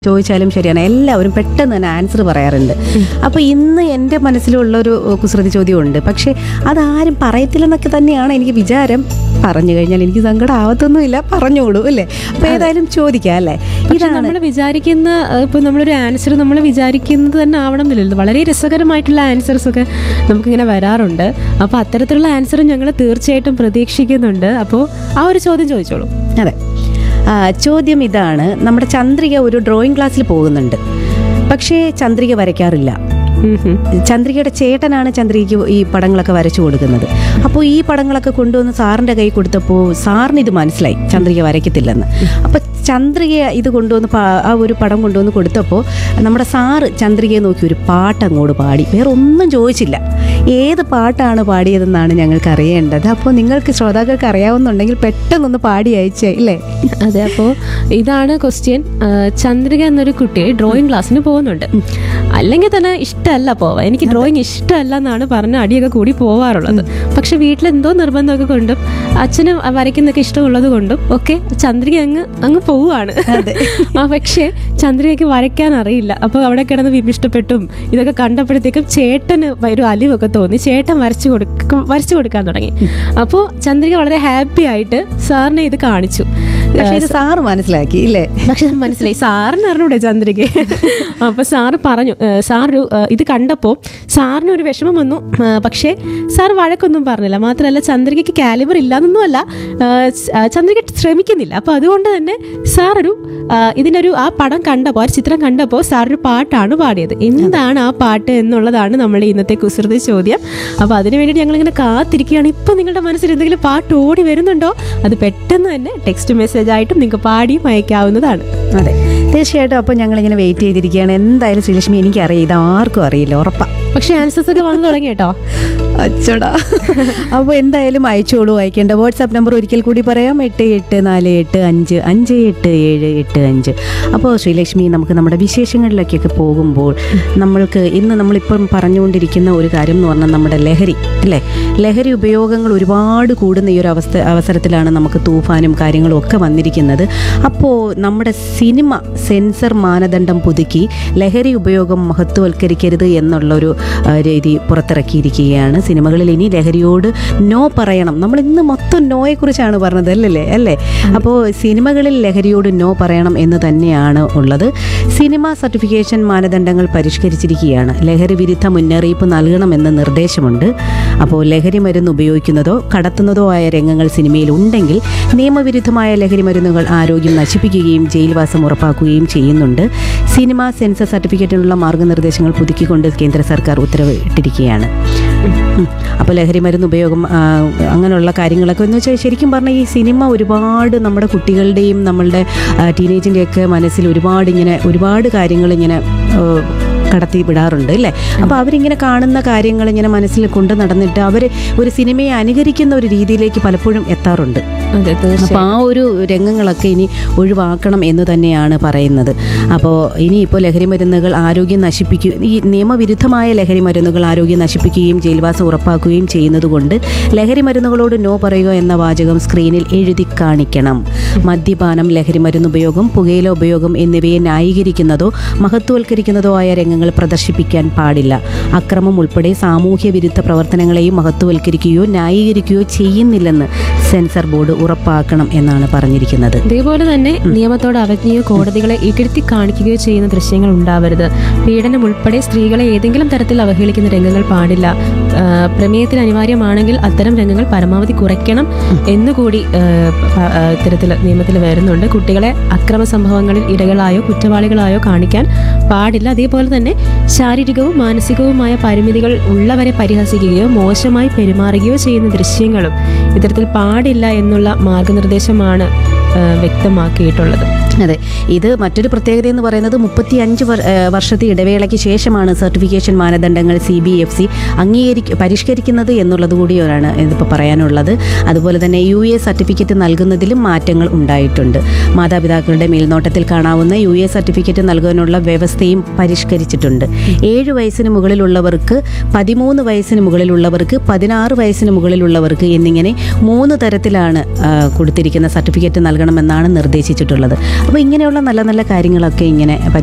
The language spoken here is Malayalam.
ചോദിച്ചാലും ശരിയാണ് എല്ലാവരും പെട്ടെന്ന് തന്നെ ആൻസർ പറയാറുണ്ട് അപ്പോൾ ഇന്ന് എൻ്റെ മനസ്സിലുള്ള ഒരു കുസൃതി ചോദ്യമുണ്ട് പക്ഷേ അതാരും പറയത്തില്ലെന്നൊക്കെ തന്നെയാണ് എനിക്ക് വിചാരം പറഞ്ഞു കഴിഞ്ഞാൽ എനിക്ക് സങ്കടം ആവത്തൊന്നുമില്ല പറഞ്ഞോളൂ അല്ലേ അപ്പോൾ ഏതായാലും ചോദിക്കാം അല്ലേ പക്ഷെ ഇതാണ് നമ്മൾ വിചാരിക്കുന്ന ഇപ്പൊ നമ്മളൊരു ആൻസർ നമ്മൾ വിചാരിക്കുന്നത് തന്നെ ആവണം എന്നില്ലല്ലോ വളരെ രസകരമായിട്ടുള്ള ആൻസേഴ്സ് ഒക്കെ നമുക്കിങ്ങനെ വരാറുണ്ട് അപ്പോൾ അത്തരത്തിലുള്ള ആൻസർ ഞങ്ങൾ തീർച്ചയായിട്ടും പ്രതീക്ഷിക്കുന്നുണ്ട് അപ്പോൾ ആ ഒരു ചോദ്യം ചോദിച്ചോളൂ അതെ ആ, ചോദ്യം ഇതാണ് നമ്മുടെ ചന്ദ്രിക ഒരു ഡ്രോയിങ് ക്ലാസ്സിൽ പോകുന്നുണ്ട് പക്ഷേ ചന്ദ്രിക വരയ്ക്കാറില്ല ഉം ഹും. ചന്ദ്രികയുടെ ചേട്ടനാണ് ചന്ദ്രികയ്ക്ക് ഈ പടങ്ങളൊക്കെ വരച്ചു കൊടുക്കുന്നത് അപ്പോൾ ഈ പടങ്ങളൊക്കെ കൊണ്ടുവന്ന് സാറിൻ്റെ കൈ കൊടുത്തപ്പോൾ സാറിന് ഇത് മനസ്സിലായി ചന്ദ്രിക വരയ്ക്കത്തില്ലെന്ന് അപ്പോൾ ചന്ദ്രിക ഇത് കൊണ്ടുവന്ന് പാ- ആ ഒരു പടം കൊണ്ടുവന്ന് കൊടുത്തപ്പോൾ നമ്മുടെ സാറ് ചന്ദ്രികയെ നോക്കി ഒരു പാട്ട് അങ്ങോട്ട് പാടി വേറെ ഒന്നും ചോദിച്ചില്ല ഏത് പാട്ടാണ് പാടിയതെന്നാണ് ഞങ്ങൾക്ക് അറിയേണ്ടത് അപ്പോൾ നിങ്ങൾക്ക് ശ്രോതാക്കൾക്ക് അറിയാവുന്നുണ്ടെങ്കിൽ പെട്ടെന്നൊന്ന് പാടി അയച്ചേ ഇല്ലേ അതെ അപ്പോൾ ഇതാണ് ക്വസ്റ്റ്യൻ ചന്ദ്രിക എന്നൊരു കുട്ടി ഡ്രോയിങ് ക്ലാസ്സിന് പോകുന്നുണ്ട് അല്ലെങ്കിൽ തന്നെ ഇഷ്ടമല്ല പോവാൻ എനിക്ക് ഡ്രോയിങ് ഇഷ്ടമല്ല എന്നാണ് പറഞ്ഞ അടിയൊക്കെ കൂടി പോവാറുള്ളത് പക്ഷെ വീട്ടിൽ എന്തോ നിർബന്ധമൊക്കെ കൊണ്ടും അച്ഛനും വരയ്ക്കുന്നൊക്കെ ഇഷ്ടമുള്ളത് കൊണ്ടും ഒക്കെ ചന്ദ്രിക അങ്ങ് അങ്ങ് പോവുകയാണ് ആ പക്ഷേ ചന്ദ്രികയ്ക്ക് വരയ്ക്കാൻ അറിയില്ല അപ്പോൾ അവിടെ കിടന്ന് വിമിഷ്ടപ്പെട്ടും ഇതൊക്കെ കണ്ടപ്പോഴത്തേക്കും ചേട്ടന് ഒരു അലിവൊക്കെ തോന്നി ചേട്ടൻ വരച്ചു കൊടുക്കും വരച്ചു കൊടുക്കാൻ തുടങ്ങി അപ്പോൾ ചന്ദ്രിക വളരെ ഹാപ്പി ആയിട്ട് സാറിനെ ഇത് കാണിച്ചു പക്ഷേ ഇത് സാറ് മനസ്സിലാക്കി ഇല്ലേ പക്ഷെ മനസ്സിലായി സാറിന് അറിഞ്ഞൂടെ ചന്ദ്രിക അപ്പൊ സാറ് പറഞ്ഞു ഏഹ് സാറൊരു ഏഹ് ഇത് കണ്ടപ്പോൾ സാറിന് ഒരു വിഷമം വന്നു ഏഹ് പക്ഷേ സാർ വഴക്കൊന്നും പറഞ്ഞില്ല മാത്രമല്ല ചന്ദ്രികയ്ക്ക് കാലിബർ ഇല്ലാന്നൊന്നുമല്ല ഏഹ് സ്- ഏഹ് ചന്ദ്രിക ശ്രമിക്കുന്നില്ല അപ്പൊ അതുകൊണ്ട് തന്നെ സാർ ഒരു ഏഹ് ഇതിനൊരു ആ പടം കണ്ടപ്പോൾ ആ ചിത്രം കണ്ടപ്പോൾ സാർ ഒരു പാട്ടാണ് പാടിയത് എന്താണ് ആ പാട്ട് എന്നുള്ളതാണ് നമ്മുടെ ഇന്നത്തെ കുസൃതി ചോദ്യം അപ്പോൾ അതിനു വേണ്ടിയിട്ട് ഞങ്ങൾ ഇങ്ങനെ കാത്തിരിക്കുകയാണ് ഇപ്പൊ നിങ്ങളുടെ മനസ്സിൽ എന്തെങ്കിലും പാട്ട് ഓടി വരുന്നുണ്ടോ അത് പെട്ടെന്ന് തന്നെ ടെക്സ്റ്റ് മെസ്സേജ് ആയിട്ടും നിങ്ങൾക്ക് പാടിയും അയക്കാവുന്നതാണ് അതെ തീർച്ചയായിട്ടും അപ്പോൾ ഞങ്ങളിങ്ങനെ വെയിറ്റ് ചെയ്തിരിക്കുകയാണ് എന്തായാലും ശ്രീലക്ഷ്മി എനിക്കറിയാം ഇത് ആർക്കും അറിയില്ല ഉറപ്പാ പക്ഷെ ആൻസേഴ്സ് ഒക്കെ വന്നു തുടങ്ങി കേട്ടോ അച്ചടാ അപ്പോൾ എന്തായാലും അയച്ചോളൂ അയക്കേണ്ട വാട്സാപ്പ് നമ്പർ ഒരിക്കൽ കൂടി പറയാം എട്ട് എട്ട് നാല് എട്ട് അഞ്ച് അഞ്ച് എട്ട് ഏഴ് എട്ട് അഞ്ച് അപ്പോൾ ശ്രീലക്ഷ്മി നമുക്ക് നമ്മുടെ വിശേഷങ്ങളിലേക്കൊക്കെ പോകുമ്പോൾ നമ്മൾക്ക് ഇന്ന് നമ്മളിപ്പം പറഞ്ഞുകൊണ്ടിരിക്കുന്ന ഒരു കാര്യം എന്ന് പറഞ്ഞാൽ നമ്മുടെ ലഹരി അല്ലേ ലഹരി ഉപയോഗങ്ങൾ ഒരുപാട് കൂടുന്ന ഈ ഒരു അവസ്ഥ അവസരത്തിലാണ് നമുക്ക് തൂഫാനും കാര്യങ്ങളും ഒക്കെ വന്നിരിക്കുന്നത് അപ്പോൾ നമ്മുടെ സിനിമ സെൻസർ മാനദണ്ഡം പുതുക്കി ലഹരി ഉപയോഗം മഹത്വവൽക്കരിക്കരുത് എന്നുള്ളൊരു ആ, രീതി പുറത്തിറക്കിയിരിക്കുകയാണ് സിനിമകളിൽ ഇനി ലഹരിയോട് നോ പറയണം നമ്മൾ ഇന്ന് മൊത്തം നോയെക്കുറിച്ചാണ് പറഞ്ഞത് അല്ലല്ലേ അല്ലേ അപ്പോൾ സിനിമകളിൽ ലഹരിയോട് നോ പറയണം എന്ന് തന്നെയാണ് ഉള്ളത് സിനിമ സർട്ടിഫിക്കേഷൻ മാനദണ്ഡങ്ങൾ പരിഷ്കരിച്ചിരിക്കുകയാണ് ലഹരി വിരുദ്ധ മുന്നറിയിപ്പ് നൽകണമെന്ന് നിർദ്ദേശമുണ്ട് അപ്പോൾ ലഹരി മരുന്ന് ഉപയോഗിക്കുന്നതോ കടത്തുന്നതോ ആയ രംഗങ്ങൾ സിനിമയിൽ ഉണ്ടെങ്കിൽ നിയമവിരുദ്ധമായ ലഹരി മരുന്നുകൾ ആരോഗ്യം നശിപ്പിക്കുകയും ജയിൽവാസം ഉറപ്പാക്കുകയും ചെയ്യുന്നുണ്ട് സിനിമ സെൻസർ സർട്ടിഫിക്കറ്റിനുള്ള മാർഗനിർദ്ദേശങ്ങൾ പുതുക്കിക്കൊണ്ട് കേന്ദ്ര സർക്കാർ ഉത്തരവിട്ടിരിക്കുകയാണ് ഉം. അപ്പോൾ ലഹരി മരുന്ന് ഉപയോഗം ആ, അങ്ങനെയുള്ള കാര്യങ്ങളൊക്കെ എന്ന് വെച്ചാൽ ശരിക്കും പറഞ്ഞാൽ ഈ സിനിമ ഒരുപാട് നമ്മുടെ കുട്ടികളുടെയും നമ്മളുടെ ടീനേജിൻ്റെയൊക്കെ മനസ്സിൽ ഒരുപാട് ഇങ്ങനെ ഒരുപാട് കാര്യങ്ങൾ ഇങ്ങനെ ആ, കടത്തി വിടാറുണ്ട് അല്ലേ അപ്പോൾ അവരിങ്ങനെ കാണുന്ന കാര്യങ്ങൾ ഇങ്ങനെ മനസ്സിൽ കൊണ്ട് നടന്നിട്ട് അവർ ഒരു സിനിമയെ അനുകരിക്കുന്ന ഒരു രീതിയിലേക്ക് പലപ്പോഴും എത്താറുണ്ട് അതെ അപ്പോൾ ആ ഒരു രംഗങ്ങളൊക്കെ ഇനി ഒഴിവാക്കണം എന്ന് തന്നെയാണ് പറയുന്നത് അപ്പോൾ ഇനിയിപ്പോൾ ലഹരി മരുന്നുകൾ ആരോഗ്യം നശിപ്പിക്കുക ഈ നിയമവിരുദ്ധമായ ലഹരി മരുന്നുകൾ ആരോഗ്യം നശിപ്പിക്കുകയും ജയിൽവാസം ഉറപ്പാക്കുകയും ചെയ്യുന്നതുകൊണ്ട് ലഹരി മരുന്നുകളോട് നോ പറയുക എന്ന വാചകം സ്ക്രീനിൽ എഴുതി കാണിക്കണം മദ്യപാനം ലഹരി മരുന്ന് ഉപയോഗം പുകയില ഉപയോഗം എന്നിവയെ ന്യായീകരിക്കുന്നതോ മഹത്വവൽക്കരിക്കുന്നതോ ആയ രംഗങ്ങൾ പ്രദർശിപ്പിക്കാൻ പാടില്ല അക്രമം ഉൾപ്പെടെ സാമൂഹ്യ വിരുദ്ധ പ്രവർത്തനങ്ങളെയും മഹത്വവൽക്കരിക്കുകയോ ന്യായീകരിക്കുകയോ ചെയ്യുന്നില്ലെന്ന് സെൻസർ ബോർഡ് ഉറപ്പാക്കണം എന്നാണ് പറഞ്ഞിരിക്കുന്നത് ഇതേപോലെ തന്നെ നിയമത്തോട് അവജ്ഞയോ കോടതികളെ ഇകഴ്ത്തി കാണിക്കുകയോ ചെയ്യുന്ന ദൃശ്യങ്ങൾ ഉണ്ടാവരുത് പീഡനം ഉൾപ്പെടെ സ്ത്രീകളെ ഏതെങ്കിലും തരത്തിൽ അവഹേളിക്കുന്ന രംഗങ്ങൾ പാടില്ല ആ, പ്രമേയത്തിന് അനിവാര്യമാണെങ്കിൽ അത്തരം രംഗങ്ങൾ പരമാവധി കുറയ്ക്കണം എന്നുകൂടി ആ, പ- ആ, ഇത്തരത്തിൽ നിയമത്തിൽ വരുന്നുണ്ട് കുട്ടികളെ അക്രമ സംഭവങ്ങളിൽ ഇരകളായോ കുറ്റവാളികളായോ കാണിക്കാൻ പാടില്ല അതേപോലെ തന്നെ ശാരീരികവും മാനസികവുമായ പരിമിതികൾ ഉള്ളവരെ പരിഹസിക്കുകയോ മോശമായി പെരുമാറുകയോ ചെയ്യുന്ന ദൃശ്യങ്ങളും ഇത്തരത്തിൽ പാടില്ല എന്നുള്ള മാർഗനിർദ്ദേശമാണ് ആ, വ്യക്തമാക്കിയിട്ടുള്ളത് അതെ ഇത് മറ്റൊരു പ്രത്യേകത എന്ന് പറയുന്നത് മുപ്പത്തി അഞ്ച് വർഷത്തെ ഇടവേളയ്ക്ക് ശേഷമാണ് സർട്ടിഫിക്കേഷൻ മാനദണ്ഡങ്ങൾ സി ബി എഫ് സി അംഗീകരി പരിഷ്കരിക്കുന്നത് എന്നുള്ളത് കൂടിയാണ് ഇതിപ്പോൾ പറയാനുള്ളത് അതുപോലെ തന്നെ യു എ സർട്ടിഫിക്കറ്റ് നൽകുന്നതിലും മാറ്റങ്ങൾ ഉണ്ടായിട്ടുണ്ട് മാതാപിതാക്കളുടെ മേൽനോട്ടത്തിൽ കാണാവുന്ന യു എ സർട്ടിഫിക്കറ്റ് നൽകാനുള്ള വ്യവസ്ഥയും പരിഷ്കരിച്ചിട്ടുണ്ട് ഏഴ് വയസ്സിന് മുകളിലുള്ളവർക്ക് പതിമൂന്ന് വയസ്സിന് മുകളിലുള്ളവർക്ക് പതിനാറ് വയസ്സിന് മുകളിലുള്ളവർക്ക് എന്നിങ്ങനെ മൂന്ന് തരത്തിലാണ് ആ, കൊടുത്തിരിക്കുന്ന സർട്ടിഫിക്കറ്റ് നൽകണമെന്നാണ് നിർദ്ദേശിച്ചിട്ടുള്ളത് അപ്പോൾ ഇങ്ങനെയുള്ള നല്ല നല്ല കാര്യങ്ങളൊക്കെ ഇങ്ങനെ